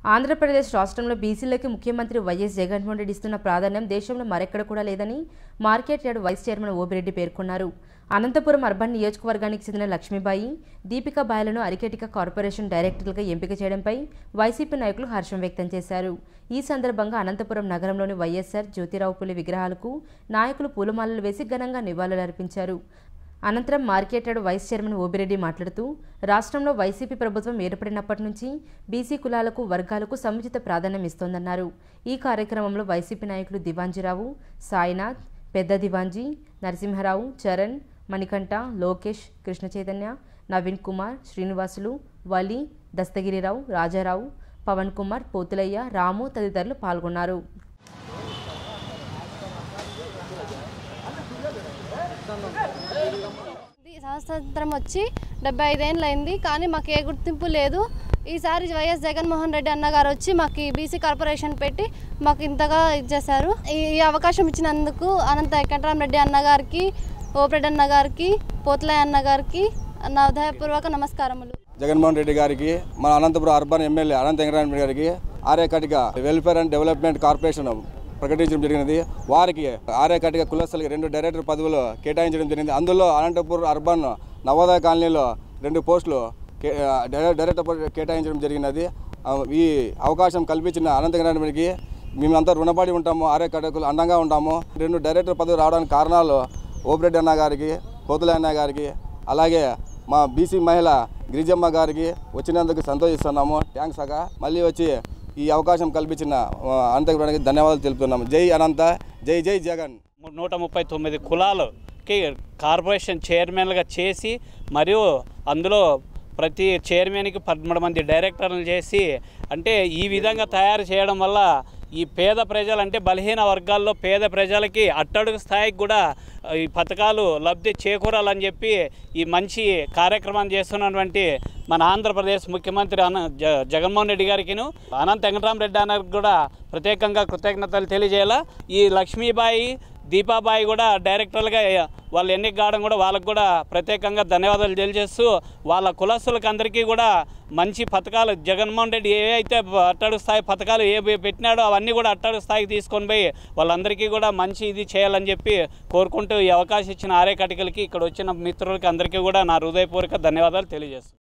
ఆంధ్రప్రదేశ్ రాష్ట్రంలో బీసీలకి ముఖ్యమంత్రి వైఎస్ జగన్మోహన్ రెడ్డి ఇస్తున్న ప్రాధాన్యం దేశంలో మరెక్కడ కూడా లేదని market yard vice chairman Opireddy పేర్కొన్నారు అనంతపురం అర్బన్ నియోజకవర్గానికి చెందిన లక్ష్మీబాయి దీపికాబాయిలను అరికెటిక కార్పొరేషన్ డైరెక్టర్లుగా ఎంపిక చేయడంపై వైసీపీ నాయకులు హర్షం వ్యక్తం చేశారు ఈ సందర్భంగా అనంతపురం నగరంలోని వైఎస్ఆర్ జ్యోతిరావు పులి విగ్రహాలకు నాయకులు పూలమాలలు వేసి ఘనంగా నివాళులర్పించారు అనంతరం market yard vice chairman Obireddy మాట్లాడుతూ రాష్ట్రంలో వైసీపీ ప్రభుత్వం ఏర్పడినప్పటి నుంచి బీసీ కులాలకు వర్గాలకు సముచిత ప్రాధాన్యం ఇస్తోందన్నారు ఈ కార్యక్రమంలో వైసీపీ నాయకులు దివాంజీరావు సాయినాథ్ పెద్ద దివాంజీ నరసింహరావు చరణ్ మణికంఠ లోకేష్ కృష్ణ చైతన్య నవీన్ కుమార్ శ్రీనివాసులు వలి దస్తగిరిరావు రాజారావు పవన్ కుమార్ పోతులయ్య రాము తదితరులు పాల్గొన్నారు ఇది స్వాతంత్రం వచ్చి డెబ్బై ఐదేళ్ళు అయింది కానీ మాకు ఏ గుర్తింపు లేదు ఈసారి వైఎస్ జగన్మోహన్ రెడ్డి అన్న గారు వచ్చి మాకు ఈ బీసీ కార్పొరేషన్ పెట్టి మాకు ఇంతగా ఇచ్చేశారు ఈ ఈ అవకాశం ఇచ్చినందుకు అనంత వెంకటరామరెడ్డి అన్న గారికి ఓపెరెడ్డి అన్న గారికి పోతులయ్య అన్న గారికి నా హృదయపూర్వక నమస్కారములు జగన్మోహన్ రెడ్డి గారికి మన అనంతపురం అర్బన్ ఎమ్మెల్యే అనంత వెంకటరామరెడ్డి గారికి Aryakatika welfare and development corporation ప్రకటించడం జరిగినది వారికి ఆర్యకటిక కులస్తులకి రెండు డైరెక్టర్ పదవులు కేటాయించడం జరిగింది అందులో అనంతపురం అర్బన్ నవోదయ కాలనీలో రెండు పోస్టులు కే- డైరె- డైరెక్టర్ పోస్ట్ కేటాయించడం జరిగినది ఆ, ఈ అవకాశం కల్పించిన అనంత వెంకటరామరెడ్డికి మేమంతా రుణపడి ఉంటాము ఆర్యకటికలు అండంగా ఉంటాము రెండు డైరెక్టర్ పదవి రావడానికి కారణాలు ఓపిరెడ్డి అన్న గారికి కోతుల అన్న గారికి అలాగే మా బీసీ మహిళ గిరిజమ్మ గారికి వచ్చినందుకు సంతోషిస్తున్నాము థ్యాంక్స్ అక్క మళ్ళీ వచ్చి ఈ అవకాశం కల్పించిన ఆ, అనంతపురానికి ధన్యవాదాలు తెలుపుతున్నాము జై అనంత జై జై జగన్ నూట ముప్పై తొమ్మిది కులాలకి కార్పొరేషన్ చైర్మన్లుగా చేసి మరియు అందులో ప్రతి చైర్మన్కి పదమూడు మంది డైరెక్టర్లు చేసి అంటే ఈ విధంగా తయారు చేయడం వల్ల ఈ పేద ప్రజలు అంటే బలహీన వర్గాల్లో పేద ప్రజలకి అట్టడుగు స్థాయికి కూడా ఈ పథకాలు లబ్ధి చేకూరాలని చెప్పి ఈ మంచి కార్యక్రమం చేస్తున్నటువంటి మన ఆంధ్రప్రదేశ్ ముఖ్యమంత్రి అన జ జగన్మోహన్ రెడ్డి గారికిను అనంత వెంకటరామరెడ్డి అన్నకి కూడా ప్రత్యేకంగా కృతజ్ఞతలు తెలియజేయాలా ఈ లక్ష్మీబాయి దీపాబాయి కూడా డైరెక్టర్లుగా వాళ్ళు ఎన్నిక కావడం కూడా వాళ్ళకు కూడా ప్రత్యేకంగా ధన్యవాదాలు తెలియజేస్తూ వాళ్ళ కులస్తులకు అందరికీ కూడా మంచి పథకాలు జగన్మోహన్ రెడ్డి ఏ అయితే అట్టడు స్థాయి పథకాలు ఏ పెట్టినాడో అవన్నీ కూడా అట్టడు స్థాయికి తీసుకొని పోయి వాళ్ళందరికీ కూడా మంచి ఇది చేయాలని చెప్పి కోరుకుంటూ ఈ అవకాశం ఇచ్చిన ఆర్య కటికలకి ఇక్కడ వచ్చిన మిత్రులకి అందరికీ కూడా నా హృదయపూర్వక ధన్యవాదాలు తెలియజేస్తాను